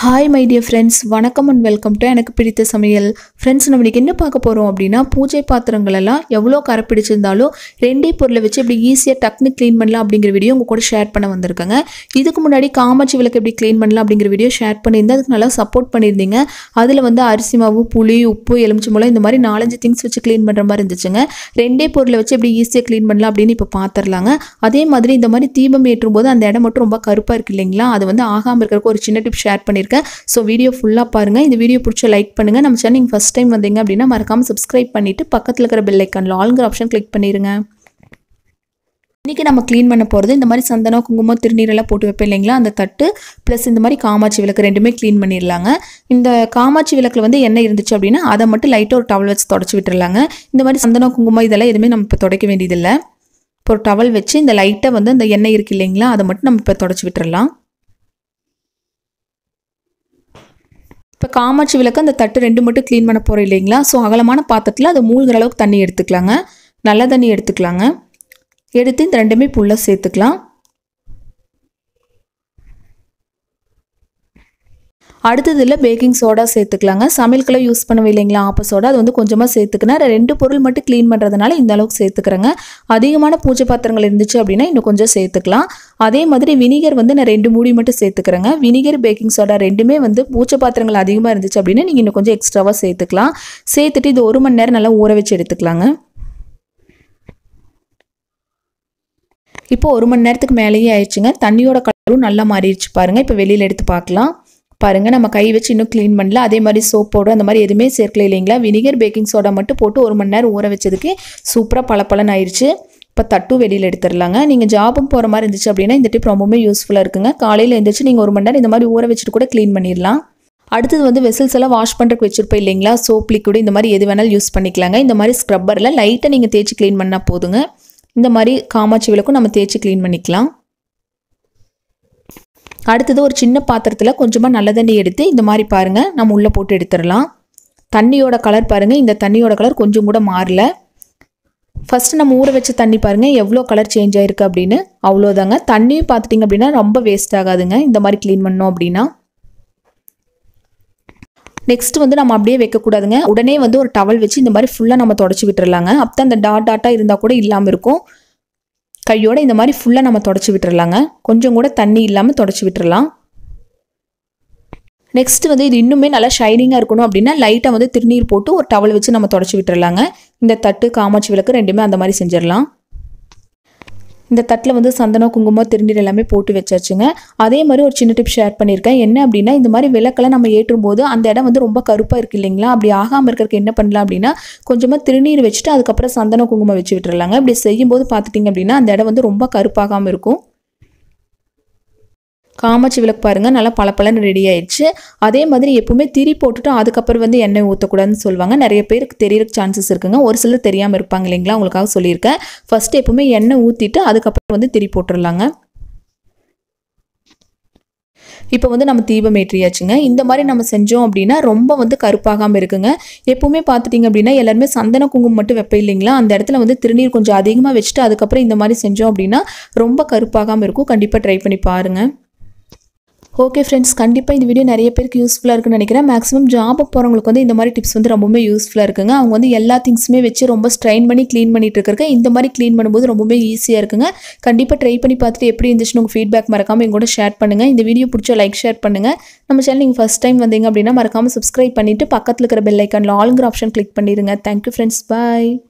hi my dear friends வணக்கம் and welcome to எனக்கு பிடித்த சமையல் ஃப்ரெண்ட்ஸ் நம்ம இன்னைக்கு என்ன பார்க்க போகிறோம் அப்படின்னா பூஜை பாத்திரங்கள் எல்லாம் எவ்வளோ கரை பிடிச்சிருந்தாலும் ரெண்டே பொருளை வச்சு இப்படி ஈஸியாக டக்குனு க்ளீன் பண்ணலாம் அப்படிங்கிற வீடியோ உங்கள் கூட ஷேர் பண்ண வந்திருக்கேங்க இதுக்கு முன்னாடி காமாட்சி விளக்கு எப்படி க்ளீன் பண்ணலாம் அப்படிங்கிற வீடியோ ஷேர் பண்ணியிருந்தேன் அதுக்கு நல்லா சப்போர்ட் பண்ணியிருந்தீங்க அதில் வந்து அரிசி மாவு புளி உப்பு எலுமிச்சம்பழம் இந்த மாதிரி நாலஞ்சு திங்ஸ் வச்சு க்ளீன் பண்ணுற மாதிரி இருந்துச்சுங்க ரெண்டே பொருளை வச்சு எப்படி ஈஸியாக க்ளீன் பண்ணலாம் அப்படின்னு இப்போ பார்த்துடலாங்க அதே மாதிரி இந்த மாதிரி தீபம் ஏற்றும் போது அந்த இடம் மட்டும் ரொம்ப கருப்பாக இருக்கு இல்லைங்களா அது வந்து ஆகாமல் இருக்கிறதுக்கு ஒரு சின்ன டிப் ஷேர் பண்ணியிருக்கேன் ஸோ வீடியோ ஃபுல்லாக பாருங்கள் இந்த வீடியோ பிடிச்ச லைக் பண்ணுங்கள் நம்ம சேனல் நீங்கள் ஃபஸ்ட் டைம் வந்தீங்க அப்படின்னா மறக்காமல் சப்ஸ்கிரைப் பண்ணிவிட்டு பக்கத்தில் இருக்கிற பெல் ஐக்கானில் ஆளுங்கிற ஆப்ஷன் கிளிக் பண்ணிடுங்க இன்றைக்கி நம்ம க்ளீன் பண்ண போகிறது இந்த மாதிரி சந்தனம் குங்குமம் திருநீரெல்லாம் போட்டு வைப்பேன் இல்லைங்களா அந்த தட்டு ப்ளஸ் இந்த மாதிரி காமாட்சி விளக்கு ரெண்டுமே க்ளீன் பண்ணிடலாங்க இந்த காமாட்சி விளக்கில் வந்து எண்ணெய் இருந்துச்சு அப்படின்னா அதை மட்டும் லைட்டாக ஒரு டவல் வச்சு தொடச்சி விட்டுறலாங்க இந்த மாதிரி சந்தனம் குங்குமம் இதெல்லாம் எதுவுமே நம்ம இப்போ துடைக்க வேண்டியதில்லை இப்போ ஒரு டவல் வச்சு இந்த லைட்டாக வந்து இந்த எண்ணெய் இருக்கு இல்லைங்களா அதை மட்டும் நம்ம இப்போ தொடச்சி விட்டுறலாம் இப்போ காமாட்சி விளக்கு அந்த தட்டு ரெண்டு மட்டும் க்ளீன் பண்ண போகிறோம் இல்லைங்களா ஸோ அகலமான பாத்திரத்தில் அது மூழ்கிற அளவுக்கு தண்ணி எடுத்துக்கலாங்க நல்ல தண்ணி எடுத்துக்கலாங்க எடுத்து இந்த ரெண்டுமே புல்லாக சேர்த்துக்கலாம் அடுத்ததில் பேக்கிங் சோடா சேர்த்துக்கலாங்க சமையலுக்கெல்லாம் யூஸ் பண்ணவே இல்லைங்களா ஆப்ப சோடா அது வந்து கொஞ்சமாக சேர்த்துக்கினா ரெண்டு பொருள் மட்டும் க்ளீன் பண்ணுறதுனால இந்த அளவுக்கு சேர்த்துக்கிறேங்க அதிகமான பூஜை பாத்திரங்கள் இருந்துச்சு அப்படின்னா இன்னும் கொஞ்சம் சேர்த்துக்கலாம் அதே மாதிரி வினிகர் வந்து நான் ரெண்டு மூடி மட்டும் சேர்த்துக்கிறேங்க வினிகர் பேக்கிங் சோடா ரெண்டுமே வந்து பூஜை பாத்திரங்கள் அதிகமாக இருந்துச்சு அப்படின்னா நீங்கள் இன்னும் கொஞ்சம் எக்ஸ்ட்ராவாக சேர்த்துக்கலாம் சேர்த்துட்டு இது ஒரு மணி நேரம் நல்லா ஊற வச்சு எடுத்துக்கலாங்க இப்போ ஒரு மணி நேரத்துக்கு மேலேயே ஆயிடுச்சுங்க தண்ணியோட கலரும் நல்லா மாறிடுச்சு பாருங்கள் இப்போ வெளியில் எடுத்து பார்க்கலாம் பாருங்கள் நம்ம கை வச்சு இன்னும் க்ளீன் பண்ணல அதே மாதிரி சோப் பவுடர் அந்த மாதிரி எதுவுமே சேர்க்கல இல்லைங்களா வினிகர் பேக்கிங் சோடா மட்டும் போட்டு ஒரு மணி நேரம் ஊற வச்சதுக்கு சூப்பராக பளபளன்னு ஆயிடுச்சு இப்போ தட்டும் வெளியில் எடுத்துடலாங்க நீங்கள் ஜாபும் போகிற மாதிரி இருந்துச்சு அப்படின்னா இந்த டிப் ரொம்பவுமே யூஸ்ஃபுல்லாக இருக்குங்க காலையில் எழுந்திரிச்சு நீங்கள் ஒரு மணி நேரம் இந்த மாதிரி ஊற வச்சுட்டு கூட க்ளீன் பண்ணிடலாம் அடுத்தது வந்து வெசல்ஸ் எல்லாம் வாஷ் பண்ணுறதுக்கு வச்சிருப்போம் இல்லைங்களா சோப் லிக்விட் இந்த மாதிரி எது வேணாலும் யூஸ் பண்ணிக்கலாங்க இந்த மாதிரி ஸ்க்ரப்பரில் லைட்டாக நீங்கள் தேய்ச்சி க்ளீன் பண்ணால் போதுங்க இந்த மாதிரி காமாட்சி விளக்கும் நம்ம தேய்ச்சி க்ளீன் பண்ணிக்கலாம் அடுத்தது ஒரு சின்ன பாத்திரத்தில் கொஞ்சமாக நல்ல தண்ணி எடுத்து இந்த மாதிரி பாருங்கள் நம்ம உள்ளே போட்டு எடுத்துடலாம் தண்ணியோட கலர் பாருங்கள் இந்த தண்ணியோட கலர் கொஞ்சம் கூட மாறல ஃபஸ்ட்டு நம்ம ஊற வச்ச தண்ணி பாருங்கள் எவ்வளோ கலர் சேஞ்ச் ஆயிருக்கு அப்படின்னு அவ்வளோதாங்க தண்ணியும் பார்த்துட்டிங்க அப்படின்னா ரொம்ப வேஸ்ட் ஆகாதுங்க இந்த மாதிரி க்ளீன் பண்ணோம் அப்படின்னா நெக்ஸ்ட் வந்து நம்ம அப்படியே வைக்கக்கூடாதுங்க உடனே வந்து ஒரு டவல் வச்சு இந்த மாதிரி ஃபுல்லாக நம்ம தொடச்சி விட்டுறலாங்க அப்போ அந்த டாட் டாட்டாக இருந்தால் கூட இல்லாமல் இருக்கும் கையோட இந்த மாதிரி ஃபுல்லாக நம்ம தொடச்சி விட்டுறலாங்க கொஞ்சம் கூட தண்ணி இல்லாமல் தொடச்சி விட்டுறலாம் நெக்ஸ்ட் வந்து இது இன்னுமே நல்லா ஷைனிங்காக இருக்கணும் அப்படின்னா லைட்டாக வந்து திருநீர் போட்டு ஒரு டவல் வச்சு நம்ம தொடச்சி விட்டுறலாங்க இந்த தட்டு காமாட்சி விளக்கு ரெண்டுமே அந்த மாதிரி செஞ்சிடலாம் இந்த தட்டில் வந்து சந்தனம் குங்குமம் திருநீர் எல்லாமே போட்டு வச்சாச்சுங்க அதே மாதிரி ஒரு சின்ன டிப் ஷேர் பண்ணியிருக்கேன் என்ன அப்படின்னா இந்த மாதிரி விளக்கெல்லாம் நம்ம ஏற்றும் போது அந்த இடம் வந்து ரொம்ப கருப்பாக இருக்குது இல்லைங்களா அப்படி ஆகாமல் இருக்கிறதுக்கு என்ன பண்ணலாம் அப்படின்னா கொஞ்சமாக திருநீர் வச்சுட்டு அதுக்கப்புறம் சந்தனம் குங்குமம் வச்சு விட்டுறலாங்க இப்படி செய்யும்போது பார்த்துட்டிங்க அப்படின்னா அந்த இடம் வந்து ரொம்ப கருப்பாகாமல் இருக்கும் காமாட்சி விளக்கு பாருங்கள் நல்லா பளபளன்னு ரெடி ஆயிடுச்சு அதே மாதிரி எப்பவுமே திரி போட்டுட்டு அதுக்கப்புறம் வந்து எண்ணெய் ஊற்றக்கூடாதுன்னு சொல்லுவாங்க நிறைய பேருக்கு தெரியற சான்சஸ் இருக்குங்க ஒரு சிலர் தெரியாமல் இருப்பாங்க இல்லைங்களா உங்களுக்காக சொல்லியிருக்கேன் ஃபஸ்ட்டு எப்பவுமே எண்ணெய் ஊற்றிட்டு அதுக்கப்புறம் வந்து திரி போட்டுடலாங்க இப்போ வந்து நம்ம தீபம் ஏற்றியாச்சுங்க இந்த மாதிரி நம்ம செஞ்சோம் அப்படின்னா ரொம்ப வந்து கருப்பாகாமல் இருக்குங்க எப்பவுமே பார்த்துட்டிங்க அப்படின்னா எல்லாருமே சந்தன குங்குமம் மட்டும் வைப்ப இல்லைங்களா அந்த இடத்துல வந்து திருநீர் கொஞ்சம் அதிகமாக வச்சுட்டு அதுக்கப்புறம் இந்த மாதிரி செஞ்சோம் அப்படின்னா ரொம்ப கருப்பாகாமல் இருக்கும் கண்டிப்பாக ட்ரை பண்ணி பாருங்கள் ஓகே ஃப்ரெண்ட்ஸ் கண்டிப்பாக இந்த வீடியோ நிறைய பேருக்கு யூஸ்ஃபுல்லாக இருக்குன்னு நினைக்கிறேன் மேக்ஸிமம் ஜாப் போகிறவங்களுக்கு வந்து இந்த மாதிரி டிப்ஸ் வந்து ரொம்பவே யூஸ்ஃபுல்லாக இருக்குங்க அவங்க வந்து எல்லா திங்ஸுமே வச்சு ரொம்ப ஸ்ட்ரைன் பண்ணி க்ளீன் பண்ணிட்டு இருக்க இந்த மாதிரி க்ளீன் பண்ணும்போது ரொம்பவே ஈஸியாக இருக்குங்க கண்டிப்பாக ட்ரை பண்ணி பார்த்துட்டு எப்படி இருந்துச்சுன்னு உங்கள் ஃபீட்பேக் மறக்காமல் எங்க கூட ஷேர் பண்ணுங்கள் இந்த வீடியோ பிடிச்ச லைக் ஷேர் பண்ணுங்கள் நம்ம சேனல் நீங்கள் ஃபஸ்ட் டைம் வந்தீங்க அப்படின்னா மறக்காமல் சப்ஸ்கிரைப் பண்ணிவிட்டு பக்கத்தில் இருக்கிற பெல் ஐக்கானில் ஆளுங்கிற ஆப்ஷன் கிளிக் பண்ணிடுங்க தேங்க்யூ ஃப்ரெண்ட்ஸ் பாய்